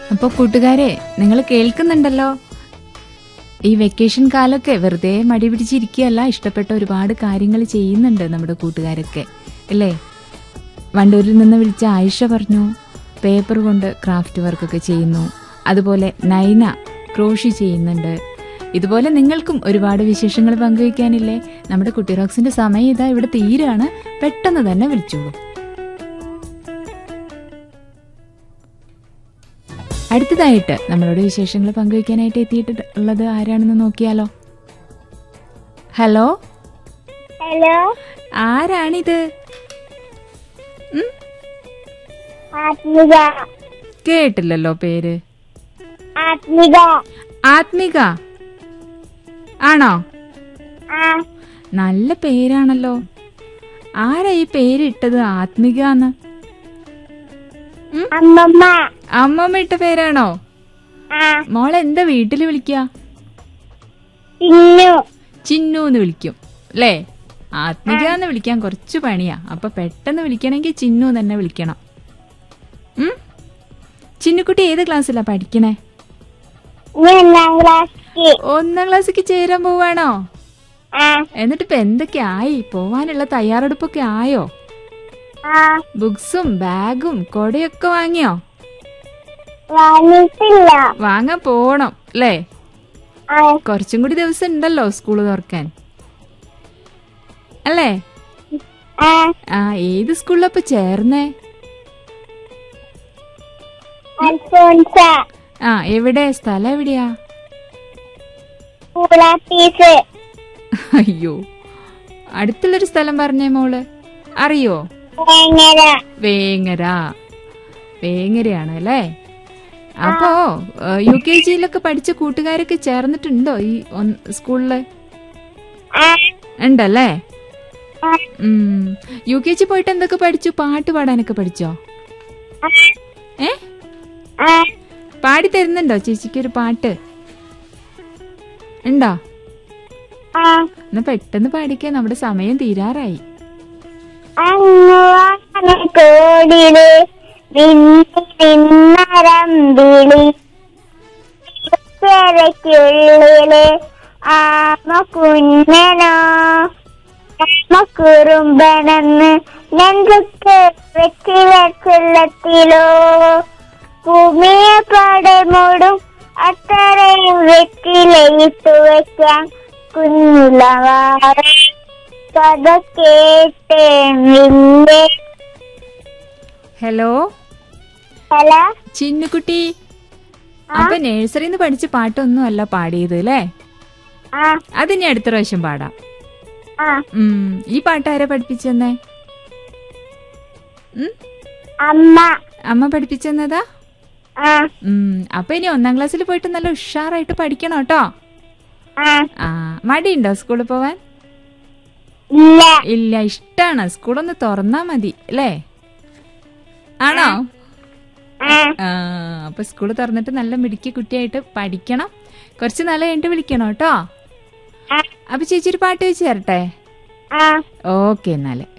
അപ്പൊ കൂട്ടുകാരെ നിങ്ങൾ കേൾക്കുന്നുണ്ടല്ലോ ഈ വെക്കേഷൻ കാലമൊക്കെ വെറുതെ മടി പിടിച്ചിരിക്കുകയല്ല ഇഷ്ടപ്പെട്ട ഒരുപാട് കാര്യങ്ങൾ ചെയ്യുന്നുണ്ട് നമ്മുടെ കൂട്ടുകാരൊക്കെ അല്ലേ വണ്ടൂരിൽ നിന്ന് വിളിച്ച ആയിഷ പറഞ്ഞു പേപ്പർ കൊണ്ട് ക്രാഫ്റ്റ് വർക്കൊക്കെ ചെയ്യുന്നു അതുപോലെ നൈന ക്രോഷി ചെയ്യുന്നുണ്ട് ഇതുപോലെ നിങ്ങൾക്കും ഒരുപാട് വിശേഷങ്ങൾ പങ്കുവയ്ക്കാനില്ലേ നമ്മുടെ കുട്ടി റോക്സിന്റെ സമയം ഇതാ ഇവിടെ തീരാണ് പെട്ടെന്ന് തന്നെ വിളിച്ചോളൂ അടുത്തതായിട്ട് നമ്മളോട് വിശേഷങ്ങൾ പങ്കുവയ്ക്കാനായിട്ട് എത്തിയിട്ടുള്ളത് ആരാണെന്ന് നോക്കിയാലോ ഹലോ ഹലോ ആരാണിത് ഉം? ആത്മിക കേട്ടില്ലല്ലോ പേര് ആത്മിക ആത്മിക ആണോ ആ നല്ല പേരാണല്ലോ ആരാ ഈ പേരിട്ടത് ആത്മിക എന്ന് അമ്മമ്മ അമ്മമ്മ ഇട്ട പേരാണോ ആ മോളെ എന്താ വീട്ടില് വിളിക്കുക ചിന്നു ചിന്നു എന്ന് വിളിക്കും അല്ലേ ആത്മിക എന്ന് വിളിക്കാൻ കുറച്ച് പണിയാ അപ്പൊ പെട്ടെന്ന് വിളിക്കണമെങ്കിൽ ചിന്നു തന്നെ വിളിക്കണം ഉം? ചിന്നുക്കുട്ടി ഏത് ക്ലാസ്സിലാ പഠിക്കണേ ഇനി ഒന്നാം ക്ലാസ്സിക്ക് ഒന്നാം ക്ലാസ്സിക്ക് ചേരാൻ പോവാണോ ആ എന്നിട്ട് ഇപ്പൊ എന്തൊക്കെ ആയി പോവാനുള്ള തയ്യാറെടുപ്പൊക്കെ ആയോ ആ ബുക്സും ബാഗും കൊടയൊക്കെ വാങ്ങിയോ വാങ്ങിയിട്ടില്ല വാങ്ങാൻ പോണം അല്ലേ ആ കുറച്ചും കൂടി ദിവസം ഉണ്ടല്ലോ സ്കൂള് തുറക്കാൻ അല്ലേ ആ ആ ഏത് സ്കൂളിലപ്പൊ ചേർന്നേ അൽഫോൻസ ആ എവിടെ സ്ഥലം എവിടെയാ പൂളാപ്പീസ് അയ്യോ അടുത്തുള്ളൊരു സ്ഥലം പറഞ്ഞേ മോള് അറിയോ വേങ്ങര വേങ്ങര വേങ്ങരയാണ് അല്ലേ അപ്പോ യു കെ ജിയിലൊക്കെ പഠിച്ച കൂട്ടുകാരൊക്കെ ചേർന്നിട്ടുണ്ടോ ഈ ഒന്ന് സ്കൂളില് ആ ഉണ്ടല്ലേ ആ ഉം യു കെ ജി പോയിട്ട് എന്തൊക്കെ പഠിച്ചു പാട്ട് പാടാനൊക്കെ പഠിച്ചോ ഏ ആ പാടി തരുന്നുണ്ടോ ചേച്ചിക്ക് ഒരു പാട്ട് ഉണ്ടോ ആ എന്നാ പെട്ടെന്ന് പാടിക്കാൻ നമ്മുടെ സമയം തീരാറായി അങ്ങുവാന കോടില് നിന്നരമ്പിളി പെരയ്ക്കുള്ളില് ആമ കുഞ്ഞനോ ആമ കുറുമ്പനെന്ന് നെഞ്ചൊക്കെ വെച്ച് വെച്ചുള്ളത്തിലോ ഭൂമിയെ പാടെ മൂടും അത്രയും വെറ്റിലയിട്ടു വെക്കാൻ കുഞ്ഞുളവാറ കഥ കേട്ടേന്നില്ലേ ഹലോ ഹലോ ചിന്നുകുട്ടി അപ്പൊ നഴ്സറിന്ന് പഠിച്ച പാട്ടൊന്നും അല്ല പാടിയത് അല്ലേ ആ അതിനി അടുത്ത പ്രാവശ്യം പാടാം ആ ഉം ഈ പാട്ട് ആരാ പഠിപ്പിച്ചെന്നേ ഉം അമ്മ അമ്മ പഠിപ്പിച്ചെന്നതാ ആ ഉം അപ്പൊ ഇനി ഒന്നാം ക്ലാസ്സിൽ പോയിട്ട് നല്ല ഉഷാറായിട്ട് പഠിക്കണം കേട്ടോ ആ ആ മടിയുണ്ടോ സ്കൂളിൽ പോവാൻ ഇല്ല ഇല്ല ഇഷ്ടാണ് സ്കൂളൊന്ന് തുറന്നാ മതി അല്ലേ ആണോ ആ ആ അപ്പൊ സ്കൂള് തുറന്നിട്ട് നല്ല മിടുക്കി കുട്ടിയായിട്ട് പഠിക്കണം കുറച്ച് നല്ല കഴിഞ്ഞിട്ട് വിളിക്കണം കേട്ടോ ആ അപ്പൊ ചേച്ചി ഒരു പാട്ട് വെച്ച് തരട്ടെ ആ ഓക്കെ എന്നാല്